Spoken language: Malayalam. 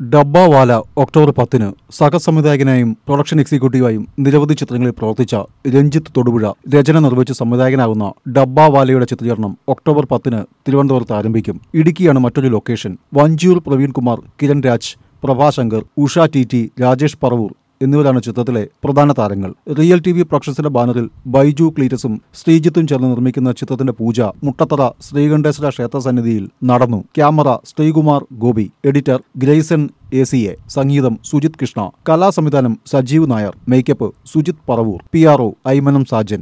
ഡബ്ബാവാല ഒക്ടോബർ പത്തിന് സഹസംവിധായകനായും പ്രൊഡക്ഷൻ എക്സിക്യൂട്ടീവായും നിരവധി ചിത്രങ്ങളിൽ പ്രവർത്തിച്ച രഞ്ജിത്ത് തൊടുപുഴ രചന നിർവഹിച്ച് സംവിധായകനാകുന്ന ഡബ്ബാവാലയുടെ ചിത്രീകരണം ഒക്ടോബർ പത്തിന് തിരുവനന്തപുരത്ത് ആരംഭിക്കും ഇടുക്കിയാണ് മറ്റൊരു location Vanchiyoor Praveenkumar Kiran Raj Prabhashankar Usha T T Rajesh Paravur എന്നിവരാണ് ചിത്രത്തിലെ പ്രധാന താരങ്ങൾ റിയൽ ടി വി പ്രൊഡക്ഷൻസിന്റെ ബാനറിൽ ബൈജു ക്ലീറ്റസും ശ്രീജിത്തും ചേർന്ന് നിർമ്മിക്കുന്ന ചിത്രത്തിന്റെ പൂജ മുട്ടത്തറ ശ്രീകണ്ഠേശ്വര ക്ഷേത്ര സന്നിധിയിൽ നടന്നു camera Sreekumar Gopi editor Grayson A C A സംഗീതം സുജിത് കൃഷ്ണ കലാസംവിധാനം Sajeev Nair makeup Sujith Paravur P R O Aymanam Sajan